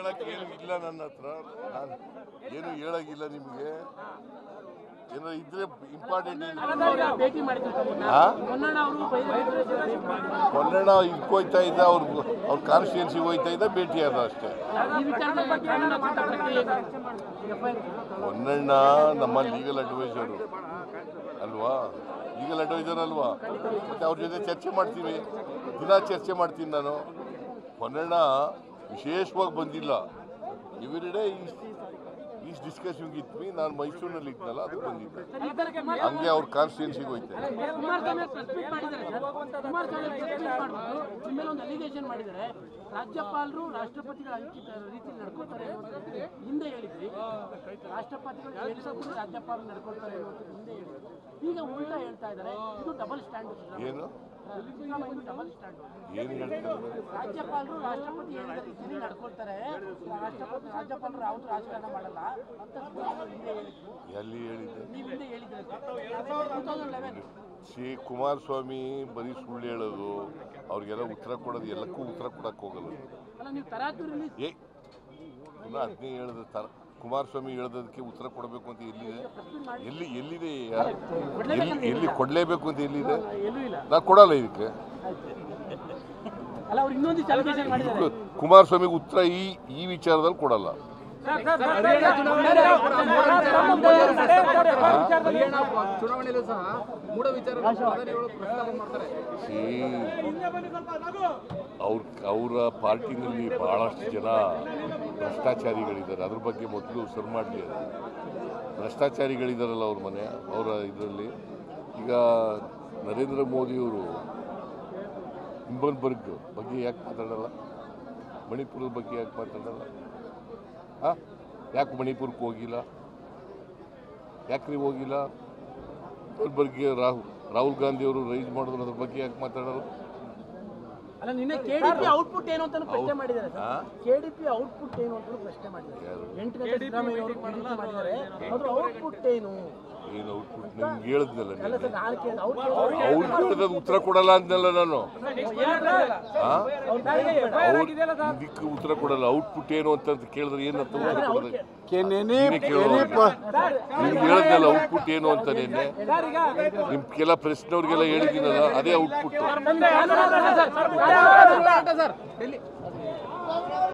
ಹೇಳಕ್ ಏನು ಇಲ್ಲ ನನ್ನ ಹತ್ರ ನಾನು ಏನು ಹೇಳಂಗಿಲ್ಲ ನಿಮಗೆ ಏನೋ ಇದ್ರೆ ಇಂಪಾರ್ಟೆಂಟ್ ಭೇಟಿ ಮಾಡಿದ್ರು ತಮ್ಮನ್ನ. ಹಾ ಹೊನ್ನಣ್ಣ ಅವರು ಬೈದು ಭೇಟಿ ಮಾಡಿದ್ರು. ಕೊನೆಣ ಇದಕ್ಕೆ ಹೋಯ್ತಾ ಇದ್ದ ಅವ್ರ ಅವ್ರ ಕಾನ್ಸ್ಟಿಟ್ಯೂನ್ಸಿಗೆ ಹೋಯ್ತಾ ಇದ್ದ ಭೇಟಿ ಆದ ಅಷ್ಟೇ ಈ ವಿಚಾರದ ಬಗ್ಗೆ ಹೊನ್ನಣ್ಣ ಕೊಟ್ಟ ಪ್ರಕ್ರಿಯೆ FIR. ಹೊನ್ನಣ್ಣ ನಮ್ಮ ಲೀಗಲ್ ಅಡ್ವೈಸರು ಅಲ್ವಾ ಲೀಗಲ್ ಅಡ್ವೈಸರ್ ಅಲ್ವಾ ಮತ್ತೆ ಅವ್ರ ಜೊತೆ ಚರ್ಚೆ ಮಾಡ್ತೀವಿ ದಿನ ಚರ್ಚೆ ಮಾಡ್ತೀನಿ ನಾನು ಹೊನ್ನಣ್ಣ ವಿಶೇಷವಾಗಿ ಬಂದಿಲ್ಲ every day is discussing with me ನಾನು ಮೈಸೂರಿನಲ್ಲಿ ಇದ್ನಲ್ಲ ಅದಕ್ಕೆ ಬಂದಿದ್ದೆ ಸರ್, ಈ ತರ ಕುಮಾರ್- ಹಂಗೆ ಅವ್ರ ಕಾನ್ಸ್ಟಿಟ್ಯೂನ್ಸಿಗೆ ಹೋಯ್ತೆ ಕುಮಾರಸ್ವಾಮಿ ಪ್ರೆಸ್ ಮೀಟ್ ಮಾಡಿದ್ದಾರೆ ಸರ್ ಕುಮಾರಸ್ವಾಮಿ ಪ್ರೆಸ್ ಮೀಟ್ ಮಾಡಿಬಿಟ್ಟು ನಿಮ್ಮ ಮೇಲೆ ಒಂದು ಅಲಿಗೇಷನ್ ಮಾಡಿದ್ದಾರೆ ರಾಜ್ಯಪಾಲರು ರಾಷ್ಟ್ರಪತಿಗಳ ಅಂಕಿತ ರೀತಿಯಲ್ಲಿ ನಡ್ಕೊಳ್ತಾರೆ ಅನ್ನೋದು ಹಿಂದೆ ಹೇಳಿದ್ರಿ ರಾಷ್ಟ್ರಪತಿಗಳು ಹೇಳಿದ್ರು ರಾಜ್ಯಪಾಲರು ನಡ್ಕೊಳ್ತಾರೆ ಅನ್ನೋದು ಹಿಂದೆ ಹೇಳಿದ್ರಿ ಈಗ ಉಲ್ಟಾ ಹೇಳ್ತಾ ಇದ್ದಾರೆ ಇದು ಡಬಲ್ ಸ್ಟ್ಯಾಂಡ್ ಏನು ಡಬಲ್ ಸ್ಟ್ಯಾಂಡ್ ಏನು ಹೇಳ್ತಾರೆ ರಾಜ್ಯಪಾಲರು ರಾಷ್ಟ್ರಪತಿ ಹೇಳಿದ ರೀತಿಯಲ್ಲಿ ನಡ್ಕೊಳ್ತಾರೆ ರಾಷ್ಟ್ರಪತಿ ರಾಜ್ಯಪಾಲರು ಯಾವುದು ರಾಜಕಾರಣ ಮಾಡಲ್ಲ ಅಂತ ಸಿದ್ದರಾಮಯ್ಯ ಹಿಂದೆ ಹೇಳಿದ್ರು ಎಲ್ಲಿ ಹೇಳಿದ್ದೆ ನೀವು ಹಿಂದೆ ಹೇಳಿದ್ರೆ two thousand eleven Shri Kumaraswamy ಬರೀ ಸುಳ್ಳು ಹೇಳೋದು ಅವ್ರಿಗೆಲ್ಲ ಉತ್ತರ ಕೊಡೋದು ಎಲ್ಲಕ್ಕೂ ಉತ್ತರ ಕೊಡಕ್ಕೆ ಹೋಗಲ್ಲ ಅಲ್ಲ ನೀವು ತರಾತುರಿಲಿ ಏ ಪುನಃ ಅದನ್ನೇ ಹೇಳಿದ ತರ ಕುಮಾರಸ್ವಾಮಿ ಹೇಳೋದಕ್ಕೆ ಉತ್ತರ ಕೊಡಬೇಕು ಅಂತ ಎಲ್ಲಿದೆ ಎಲ್ಲಿ ಎಲ್ಲಿದೆ ಯಾ- ಎಲ್ಲಿ ಎಲ್ಲಿ ಕೊಡಲೇಬೇಕು ಅಂತ ಎಲ್ಲಿದೆ ಎಲ್ಲೂ ಇಲ್ಲ ನಾನು ಕೊಡಲ್ಲ ಇದಕ್ಕೆ ಅಲ್ಲ ಅವ್ರು ಇನ್ನೊಂದು ಅಲಿಗೇಷನ್ ಮಾಡಿದ್ದಾರೆ ಕುಮಾರಸ್ವಾಮಿಗೆ ಉತ್ತರ ಈ ಈ ವಿಚಾರದಲ್ಲಿ ಕೊಡಲ್ಲ ಚುನಾವಣೆಯಲ್ಲೂ ಸಹ ಮೂಢ ವಿಚಾರ ಪ್ರಧಾನಿಗಳು ಪ್ರಸ್ತಾಪ ಮಾಡ್ತಾರೆ ಈ ಅವ್ರ ಅವರ ಪಾರ್ಟಿನಲ್ಲಿ ಬಹಳಷ್ಟು ಜನ ಭ್ರಷ್ಟಾಚಾರಿಗಳಿದ್ದಾರೆ ಅದ್ರ ಬಗ್ಗೆ ಮೊದಲು ಸರ್ ಮಾಡಲಿ ಅದು ಭ್ರಷ್ಟಾಚಾರಿಗಳಿದ್ದಾರಲ್ಲ ಅವ್ರ ಮನೆ ಅವರ ಇದರಲ್ಲಿ ಈಗ ನರೇಂದ್ರ ಮೋದಿಯವರು ಹಿಂಬನ್ಬರ್ಗ್ ಬಗ್ಗೆ ಯಾಕೆ ಮಾತಾಡಲ್ಲ ಮಣಿಪುರದ ಬಗ್ಗೆ ಯಾಕೆ ಮಾತಾಡಲ್ಲ ಹಾಂ ಯಾಕೆ ಮಣಿಪುರಕ್ಕೆ ಹೋಗಿಲ್ಲ ಯಾಕೆ ನೀವು ಹೋಗಿಲ್ಲ ಅದ್ರ ಬಗ್ಗೆ ರಾಹುಲ್ ರಾಹುಲ್ ಗಾಂಧಿ ಅವರು ರೈಸ್ ಮಾಡಿದ್ರು ಅದ್ರ ಬಗ್ಗೆ ಯಾಕೆ ಮಾತಾಡಲ್ಲ ಅಲ್ಲ ನಿನ್ನೆ ಕೆಡಿಪಿ ಔಟ್ಪುಟ್ ಏನು ಅಂತ ಪ್ರಶ್ನೆ ಮಾಡಿದ್ದಾರೆ ಸರ್ ಹಾಂ ಕೆಡಿಪಿ ಔಟ್ಪುಟ್ ಏನು ಅಂತ ಪ್ರಶ್ನೆ ಮಾಡಿದ್ದಾರೆ ಯಾರು ಎಂಟು ಗಂಟೆ ಸಿದ್ದರಾಮಯ್ಯ ಅವರು KDP ಮಾಡಿದ್ದಾರೆ ಅದ್ರ ಔಟ್ಪುಟ್ ಏನು ಏನು ಔಟ್ಪುಟ್ ನಿಮ್ಗೆ ಹೇಳಿದ್ನಲ್ಲ ಅಲ್ಲ ನೀನು ಸರ್ ನಾನು ಕೇಳಿದ ಅವ್ರು ಅವ್ರು ಕೇಳಿದ ಉತ್ತರ ಕೊಡಲ್ಲ ಅಂದ್ನಲ್ಲ ನಾನು ಆ? ಅವ್ರು ಇದಕ್ಕೆ ಉತ್ತರ ಕೊಡಲ್ಲ ಔಟ್ಪುಟ್ ಏನು ಅಂತ ಕೇಳಿದ್ರೆ ಏನಂತ ಉತ್ತರ ಕೊಡೋದು ನೀನೇ ಕೇಳೋದು ನಿಮ್ಗೆ ಹೇಳಿದ್ನಲ್ಲ ಔಟ್ಪುಟ್ ಏನು ಅಂತ ನಿನ್ನೆ ನಿಮ್ ಕೆಲ ಪ್ರೆಸ್ನವ್ರಿಗೆಲ್ಲ ಹೇಳಿದ್ದೀನಲ್ಲ ಅದೇ ಔಟ್ಪುಟ್ ಸರ್ ಡೆಲ್ಲಿ